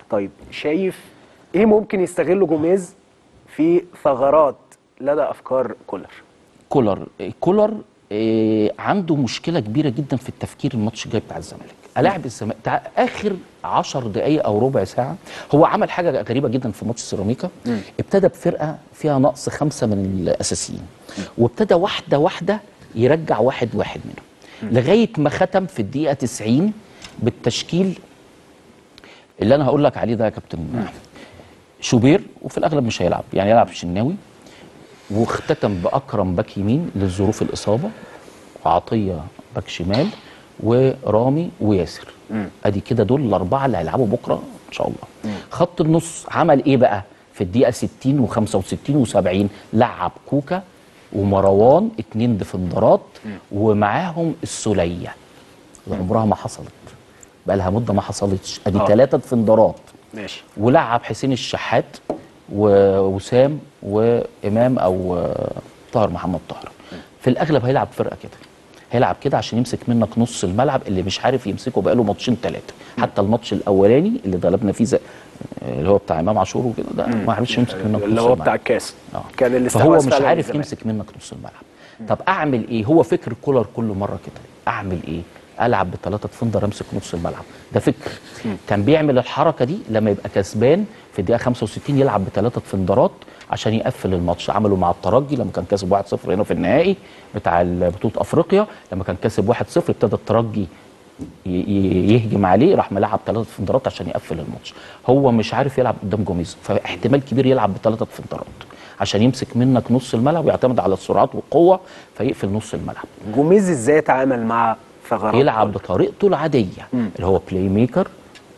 طيب شايف ايه ممكن يستغله جوميز في ثغرات لدى افكار كولر كولر كولر آه، عنده مشكله كبيره جدا في التفكير الماتش الجاي بتاع الزمالك الاعب الزمالك تع- اخر 10 دقائق او ربع ساعه هو عمل حاجه غريبه جدا في ماتش سيراميكا ابتدى بفرقه فيها نقص خمسه من الاساسيين وابتدى واحده واحده يرجع واحد واحد منهم لغايه ما ختم في الدقيقه 90 بالتشكيل اللي انا هقول لك عليه ده يا كابتن شوبير وفي الاغلب مش هيلعب يعني يلعب الشناوي واختتم باكرم باك يمين لظروف الاصابه وعطيه باك شمال ورامي وياسر ادي كده دول الاربعه اللي هيلعبوا بكره ان شاء الله خط النص عمل ايه بقى في الدقيقه 60 و65 و70 لعب كوكا ومروان اتنين ديفندرات ومعاهم السوليه عمرها ما حصلت بقى لها مده ما حصلتش ادي آه. ثلاثه ديفندرات ماشي ولعب حسين الشحات ووسام وامام او آه، طاهر محمد طاهر في الاغلب هيلعب فرقه كده هيلعب كده عشان يمسك منك نص الملعب اللي مش عارف يمسكه بقاله ماتشين ثلاثه حتى الماتش الاولاني اللي غلبنا فيه زي آه، اللي هو بتاع امام عاشور وكده ده ما عرفش يمسك منك اللي نص هو الملعب. بتاع الكاس آه. كان فهو الاستحواذ مش فعلا عارف للزمالك. يمسك منك نص الملعب طب اعمل ايه هو فكر كولر كل مره كده اعمل ايه العب بثلاثه ديفندر امسك نص الملعب ده فكر كان بيعمل الحركه دي لما يبقى كسبان في الدقيقه 65 يلعب بثلاثه ديفندرات عشان يقفل الماتش عمله مع الترجي لما كان كاسب 1-0 هنا في النهائي بتاع بطوله افريقيا لما كان كاسب 1-0 ابتدى الترجي ي- ي- يهجم عليه راح ملعب ثلاثه ديفندرات عشان يقفل الماتش هو مش عارف يلعب قدام جوميز فاحتمال كبير يلعب بثلاثه ديفندرات عشان يمسك منك نص الملعب ويعتمد على السرعات والقوه فيقفل نص الملعب جوميز ازاي يتعامل مع ثغرات يلعب كولر؟ بطريقته العاديه اللي هو بلاي ميكر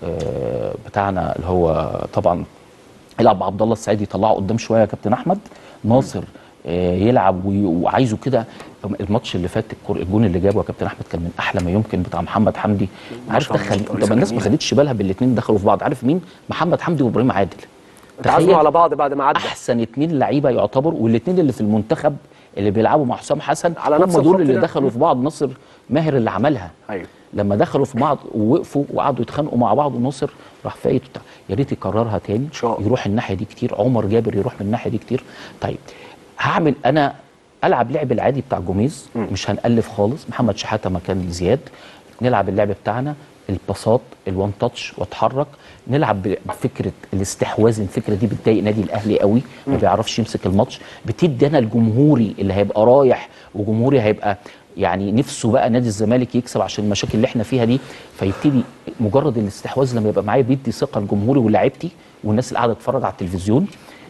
آه، بتاعنا اللي هو طبعا يلعب عبد الله السعيد يطلعه قدام شويه يا كابتن احمد ناصر آه، يلعب وي- وعايزه كده الماتش اللي فات الكور- الجون اللي جابه يا كابتن احمد كان من احلى ما يمكن بتاع محمد حمدي عارف شاء الله، دخل توليفة طب الناس ما جميلة. خدتش بالها بالاثنين دخلوا في بعض عارف مين محمد حمدي وابراهيم عادل اتعازموا تخيل على بعض بعد ما عدى احسن اتنين لعيبه يعتبروا والاثنين اللي في المنتخب اللي بيلعبوا مع حسام حسن على هم نفس دول الخط اللي ده. دخلوا في بعض ناصر ماهر اللي عملها ايوه لما دخلوا في بعض ووقفوا وقعدوا يتخانقوا مع بعض وناصر راح فايت وبتاع يا ريت يكررها تاني شاء الله. يروح الناحيه دي كتير عمر جابر يروح من الناحيه دي كتير طيب هعمل انا العب لعب العادي بتاع جوميز مش هنألف خالص محمد شحاته مكان زياد نلعب اللعب بتاعنا الباصات الوان تاتش واتحرك نلعب بفكره الاستحواذ الفكره دي بتضايق نادي الاهلي قوي ما بيعرفش يمسك الماتش بتدي انا الجمهوري اللي هيبقى رايح وجمهوري هيبقى يعني نفسه بقى نادي الزمالك يكسب عشان المشاكل اللي احنا فيها دي فيبتدي مجرد الاستحواذ لما يبقى معايا بيدي ثقه لجمهوري ولاعيبتي والناس اللي قاعده تتفرج على التلفزيون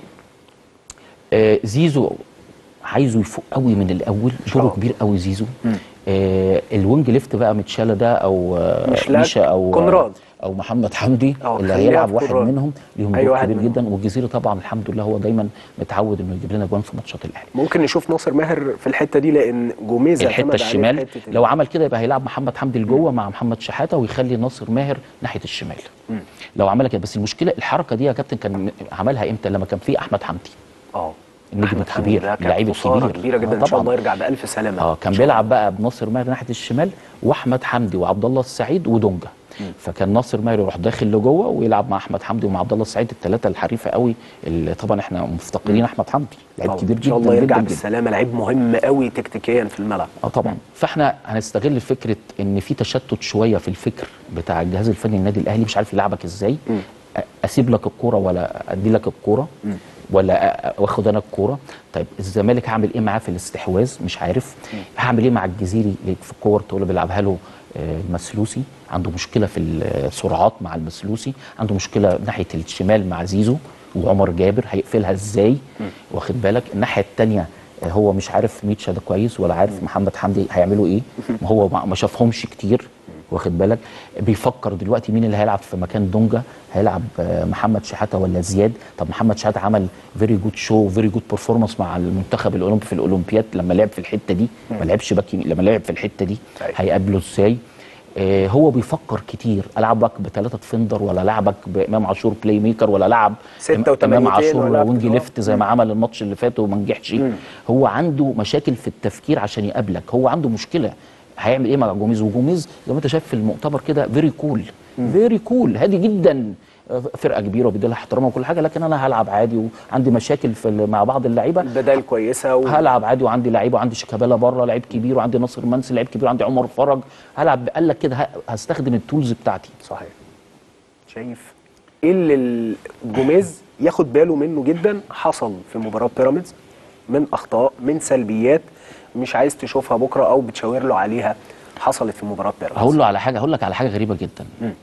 آه زيزو عايزه يفوق قوي من الاول دوره الله. كبير قوي زيزو آه الوينج ليفت بقى متشاله ده او آه مشلاك، ميشا او كونراد. او محمد حمدي أو اللي خليها هيلعب في واحد كونراد. منهم ليهم أي دور واحد كبير منهم. جدا والجزيره طبعا الحمد لله هو دايما متعود انه يجيب لنا جوان في ماتشات الاهلي ممكن نشوف ناصر ماهر في الحته دي لان جوميز الحته اعتمد عليه في الشمال حتة ال- لو عمل كده يبقى هيلعب محمد حمدي لجوه مع محمد شحاته ويخلي ناصر ماهر ناحيه الشمال لو عمل كده بس المشكله الحركه دي يا كابتن كان عملها امتى لما كان في احمد حمدي اه النجم أحمد حمدي الكبير، ده كانت اللعيب خسارة الكبير. كبيره جدا آه ان شاء طبعاً. الله يرجع بالف سلامه اه كان بيلعب بقى بناصر ماهر ناحيه الشمال واحمد حمدي وعبد الله السعيد ودونجا فكان ناصر ماهر يروح داخل لجوه ويلعب مع احمد حمدي ومع عبد الله السعيد الثلاثه الحريفه قوي اللي طبعا احنا مفتقدين احمد حمدي لعيب طبعاً. كبير ان جدا شاء الله يرجع جدا جدا بالسلامه لعيب مهم قوي تكتيكيا في الملعب اه طبعا فاحنا هنستغل فكره ان في تشتت شويه في الفكر بتاع الجهاز الفني للنادي الاهلي مش عارف يلعبك ازاي أ- اسيب لك الكوره ولا ادي لك الكوره ولا أ- أ- واخد انا الكوره طيب الزمالك هعمل ايه معاه في الاستحواذ مش عارف هعمل ايه مع الجزيري اللي في الكور اللي بيلعبها له آه، المسلوسي عنده مشكله في السرعات مع المسلوسي عنده مشكله ناحيه الشمال مع زيزو وعمر جابر هيقفلها ازاي واخد بالك الناحيه الثانيه هو مش عارف ميتشا ده كويس ولا عارف محمد حمدي هيعملوا ايه ما هو ما ما شافهمش كتير واخد بالك بيفكر دلوقتي مين اللي هيلعب في مكان دونجا هيلعب آه، محمد شحاته ولا زياد طب محمد شحاته عمل فيري جود شو فيري جود بيرفورمانس مع المنتخب الاولمبي في الاولمبياد لما لعب في الحته دي ما لعبش باك يمين، لما لعب في الحته دي أيوة. هيقابله ازاي آه، هو بيفكر كتير العبك بثلاثه ديفندر ولا لعبك بامام عاشور بلاي ميكر ولا لعب ستة امام وتمانيتين عاشور ولا وينج بتاع. ليفت زي ما عمل الماتش اللي فات وما نجحش هو عنده مشاكل في التفكير عشان يقابلك هو عنده مشكله هيعمل ايه مع جوميز وجوميز زي ما انت شايف في المؤتمر كده فيري كول فيري كول هادي جدا آه، فرقه كبيره وبيدي لها احترامها وكل حاجه لكن انا هلعب عادي وعندي مشاكل في ال- مع بعض اللعيبه بدائل كويسه و... هلعب عادي وعندي لعيبه وعندي شيكابالا بره لعيب كبير وعندي ناصر منسي لعيب كبير وعندي عمر فرج هلعب قال لك كده ه- هستخدم التولز بتاعتي صحيح شايف ايه اللي الجوميز ياخد باله منه جدا حصل في مباراه بيراميدز من اخطاء من سلبيات مش عايز تشوفها بكره او بتشاور له عليها حصلت في مباراه بيراميدز هقول له على حاجه هقول لك على حاجه غريبه جدا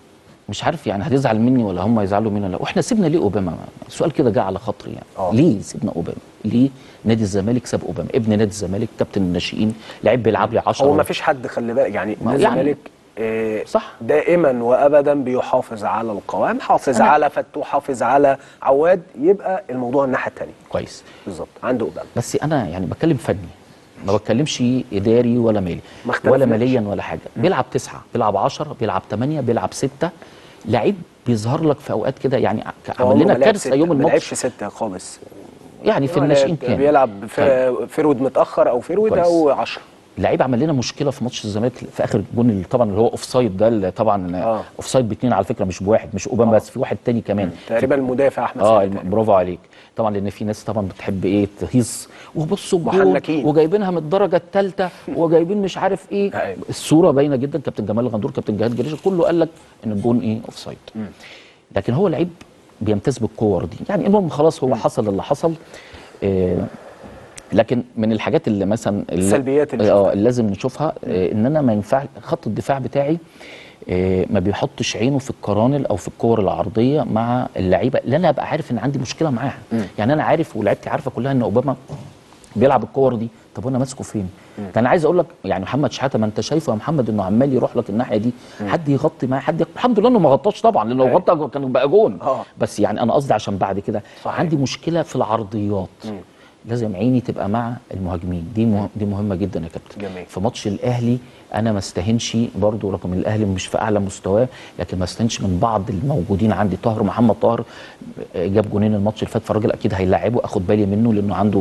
مش عارف يعني هتزعل مني ولا هم يزعلوا مني ولا لا واحنا سيبنا ليه اوباما السؤال كده جه على خاطري يعني آه. ليه سيبنا اوباما ليه نادي الزمالك ساب اوباما ابن نادي الزمالك كابتن الناشئين لعيب بيلعب لي 10 هو ما فيش حد خلي بالك يعني ما- نادي يعني- الزمالك آه، صح. دائما وابدا بيحافظ على القوام حافظ أنا- على فتوح حافظ على عواد يبقى الموضوع الناحيه الثانيه كويس بالظبط عنده اوباما بس انا يعني بتكلم فني ما بتكلمش اداري ولا مالي ما اختلفناش. ولا ماليا ولا حاجه بيلعب تسعه بيلعب 10 بيلعب 8 بيلعب 6 لعيب بيظهر لك في اوقات كده يعني ع- هو عمل لنا ما لعبش كارثه ستة، يوم ما الماتش لعبش سته خالص يعني في هو الناشئين لعب- كام بيلعب في فرود متاخر او فرود كويس. او 10 لعيب عمل لنا مشكله في ماتش الزمالك في اخر الجون اللي طبعا اللي هو اوف سايد ده اللي طبعا آه. اوف سايد باثنين على فكره مش بواحد مش اوباما بس في واحد تاني كمان تقريبا المدافع احمد اه سامي تقريباً. برافو عليك طبعا لان في ناس طبعا بتحب ايه تهيص وبصوا الجون محلكين. وجايبينها من الدرجه الثالثه وجايبين مش عارف ايه أيوة. الصوره باينه جدا كابتن جمال الغندور كابتن جهاد جريشه كله قال لك ان الجون ايه اوف سايد لكن هو لعيب بيمتاز بالكور دي يعني المهم خلاص هو حصل اللي حصل آه لكن من الحاجات اللي مثلا اللي السلبيات اللي اه شفتها. اللي لازم نشوفها آه ان انا ما ينفع خط الدفاع بتاعي آه ما بيحطش عينه في الكرانل او في الكور العرضيه مع اللعيبه اللي انا ابقى عارف ان عندي مشكله معاها يعني انا عارف ولعيبتي عارفه كلها ان اوباما بيلعب الكور دي طب وانا ماسكه فين؟ ده انا عايز اقول لك يعني محمد شحاته ما انت شايفه يا محمد انه عمال يروح لك الناحيه دي حد يغطي معاه حد يغ... الحمد لله انه ما غطاش طبعا لانه لو أيوة. غطى كان بقى جون آه. بس يعني انا قصدي عشان بعد كده صحيح. عندي مشكله في العرضيات لازم عيني تبقى مع المهاجمين دي مه... دي مهمه جدا يا كابتن جميل. في ماتش الاهلي انا ما استهنش برضو رقم الاهلي مش في اعلى مستواه لكن ما استهنش من بعض الموجودين عندي طاهر محمد طاهر آه، جاب جونين الماتش اللي فات فالراجل اكيد هيلاعبه اخد بالي منه لانه عنده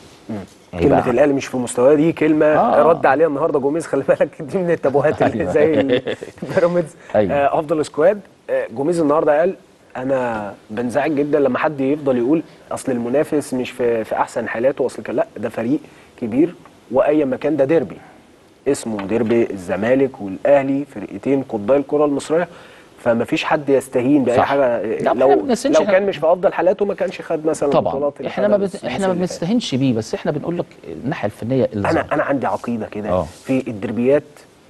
هيبقى كلمة الاهلي مش في مستواه دي كلمة آه. رد عليها النهارده جوميز خلي بالك دي من التابوهات اللي أيوة. زي بيراميدز أيوة. آه، افضل سكواد آه، جوميز النهارده قال انا بنزعج جدا لما حد يفضل يقول اصل المنافس مش في في احسن حالاته اصل كده لا ده فريق كبير واي مكان ده ديربي اسمه ديربي الزمالك والاهلي فرقتين قطبي الكره المصريه فما فيش حد يستهين باي صح. حاجه لا، ما لو بنستهينش لو إحنا- كان مش في افضل حالاته ما كانش خد مثلا طبعا البطولات اللي احنا ما خدها بت... الموسم احنا ما اللي فات. بنستهنش بيه بس احنا بنقول لك الناحيه الفنيه اللي انا ظهرت. انا عندي عقيده كده آه. في الدربيات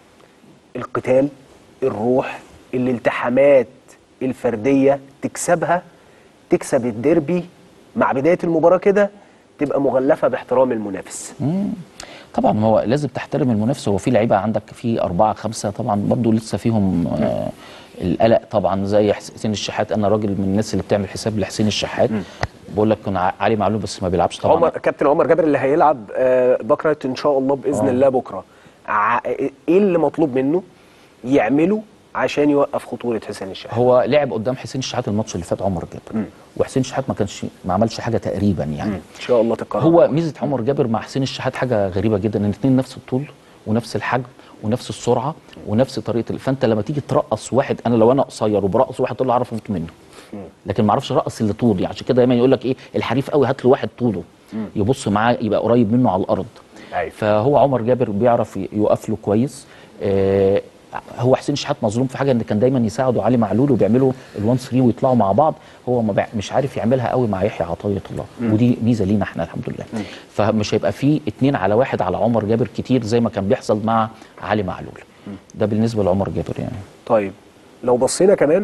القتال الروح الالتحامات الفرديه تكسبها تكسب الديربي مع بدايه المباراه كده تبقى مغلفه باحترام المنافس مم. طبعا ما هو لازم تحترم المنافس هو في لعيبه عندك في اربعه خمسه طبعا برضو لسه فيهم آه القلق طبعا زي حسين الشحات انا راجل من الناس اللي بتعمل حساب لحسين الشحات بقول لك كان ع- علي معلول بس ما بيلعبش طبعا عمر كابتن عمر جابر اللي هيلعب آه، بكره ان شاء الله باذن آه. الله بكره ع- ايه اللي مطلوب منه يعمله عشان يوقف خطوره حسين الشحات هو لعب قدام حسين الشحات الماتش اللي فات عمر جابر وحسين الشحات ما كانش ما عملش حاجه تقريبا يعني ان شاء الله تكرر هو ميزه عمر جابر مع حسين الشحات حاجه غريبه جدا ان الاثنين نفس الطول ونفس الحجم ونفس السرعه ونفس طريقه ال- فانت لما تيجي ترقص واحد انا لو انا قصير وبرقص واحد تقول له اعرف اموت منه لكن ما اعرفش ارقص اللي طولي عشان كده دايما يقول لك ايه الحريف قوي هات له واحد طوله يبص معاه يبقى قريب منه على الارض أيوة. فهو عمر جابر بيعرف ي- يقف له كويس آه هو حسين الشحات مظلوم في حاجه ان كان دايما يساعدوا علي معلول وبيعملوا ال1 3 ويطلعوا مع بعض هو ما بيع- مش عارف يعملها قوي مع يحيى عطيه الله ودي ميزه لينا احنا الحمد لله فمش هيبقى فيه اتنين على واحد على عمر جابر كتير زي ما كان بيحصل مع علي معلول ده بالنسبه لعمر جابر يعني طيب لو بصينا كمان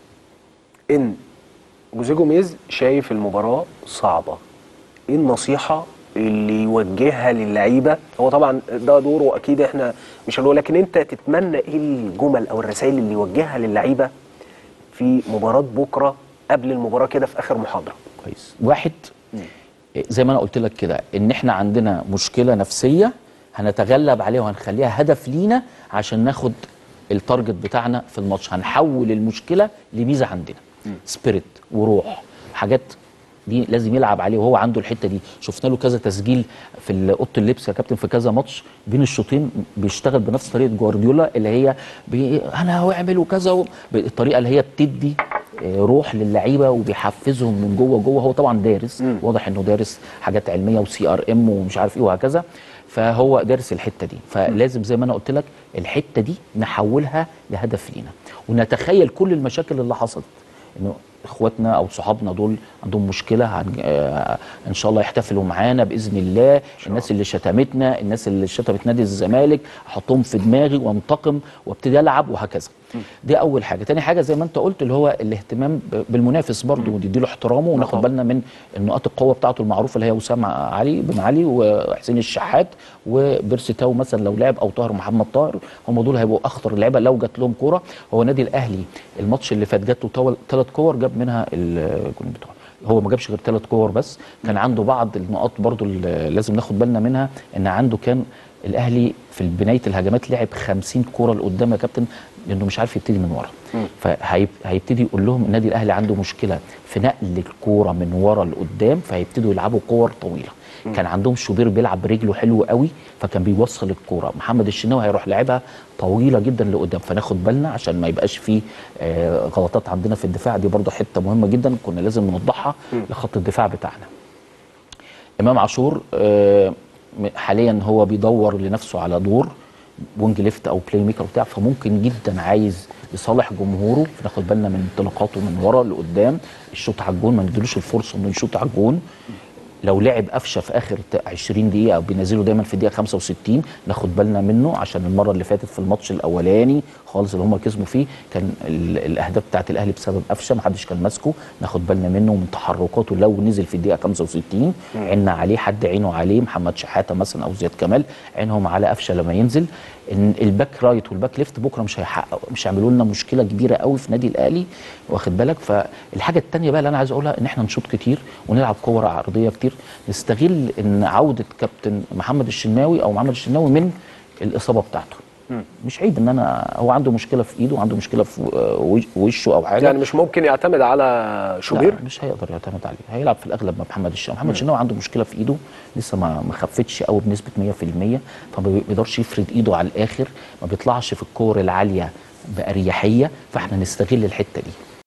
ان جوزيه جوميز شايف المباراه صعبه ايه النصيحه اللي يوجهها للعيبه هو طبعا ده دوره اكيد احنا مش هنقول لكن انت تتمنى ايه الجمل او الرسائل اللي يوجهها للعيبه في مباراه بكره قبل المباراه كده في اخر محاضره كويس واحد زي ما انا قلت لك كده ان احنا عندنا مشكله نفسيه هنتغلب عليها وهنخليها هدف لينا عشان ناخد التارجت بتاعنا في الماتش هنحول المشكله لميزه عندنا سبيريت وروح حاجات دي لازم يلعب عليه وهو عنده الحته دي شفنا له كذا تسجيل في ال- اوضه اللبس يا كابتن في كذا ماتش بين الشوطين بيشتغل بنفس طريقه جوارديولا اللي هي بي انا هعمل وكذا و- بالطريقه اللي هي بتدي آه، روح للعيبه وبيحفزهم من جوه جوه هو طبعا دارس واضح انه دارس حاجات علميه وسي ار ام ومش عارف ايه وهكذا فهو دارس الحته دي فلازم زي ما انا قلت لك الحته دي نحولها لهدف لينا ونتخيل كل المشاكل اللي حصلت انه اخواتنا او صحابنا دول عندهم مشكله هن... آه ان شاء الله يحتفلوا معانا باذن الله الناس اللي شتمتنا الناس اللي شتمت نادي الزمالك احطهم في دماغي وانتقم وابتدي العب وهكذا دي اول حاجه تاني حاجه زي ما انت قلت اللي هو الاهتمام ب- بالمنافس برضه ونديله احترامه وناخد طبعا. بالنا من نقاط القوه بتاعته المعروفه اللي هي وسام علي بن علي وحسين الشحات وبيرسي تاو مثلا لو لعب او طاهر محمد طاهر هم دول هيبقوا اخطر لعيبه لو جات لهم كوره هو نادي الاهلي الماتش اللي فات جات له ثلاث كور جاب منها الجول بتاعه هو ما جابش غير ثلاث كور بس كان عنده بعض النقاط برضو اللي لازم ناخد بالنا منها ان عنده كان الاهلي في بدايه الهجمات لعب 50 كوره لقدام يا كابتن لانه مش عارف يبتدي من ورا فهيبتدي يقول لهم النادي الاهلي عنده مشكله في نقل الكوره من ورا لقدام فهيبتدوا يلعبوا كور طويله كان عندهم شوبير بيلعب برجله حلو قوي فكان بيوصل الكوره محمد الشناوي هيروح لعبها طويله جدا لقدام فناخد بالنا عشان ما يبقاش فيه آه، غلطات عندنا في الدفاع دي برضه حته مهمه جدا كنا لازم نوضحها لخط الدفاع بتاعنا امام عاشور آه، م- حاليا هو بيدور لنفسه على دور وينج ليفت او بلاي ميكر بتاع فممكن جدا عايز لصالح جمهوره ناخد بالنا من انطلاقاته من ورا لقدام الشوط على الجون ما نديلوش الفرصه انه يشوط على الجون لو لعب قفشه في اخر ت- 20 دقيقه او بينزله دايما في الدقيقه 65 ناخد بالنا منه عشان المره اللي فاتت في الماتش الاولاني خالص اللي هم كسبوا فيه كان ال- الاهداف بتاعت الاهلي بسبب قفشه ما حدش كان ماسكه ناخد بالنا منه ومن تحركاته لو نزل في الدقيقه 65 عيننا عليه حد عينه عليه محمد شحاته مثلا او زياد كمال عينهم على قفشه لما ينزل ان الباك رايت والباك ليفت بكره مش هيحقق مش هيعملوا لنا مشكله كبيره قوي في نادي الاهلي واخد بالك فالحاجه الثانيه بقى اللي انا عايز اقولها ان احنا نشوط كتير ونلعب كور عرضيه كتير نستغل ان عوده كابتن محمد الشناوي او محمد الشناوي من الاصابه بتاعته مش عيب ان انا هو عنده مشكله في ايده وعنده مشكله في آه، وش- وشه او حاجه يعني مش ممكن يعتمد على شوبير لا مش هيقدر يعتمد عليه هيلعب في الاغلب مع محمد الشناوي محمد الشناوي عنده مشكله في ايده لسه ما ما خفتش قوي بنسبه 100% فما بيقدرش يفرد ايده على الاخر ما بيطلعش في الكور العاليه باريحيه فاحنا نستغل الحته دي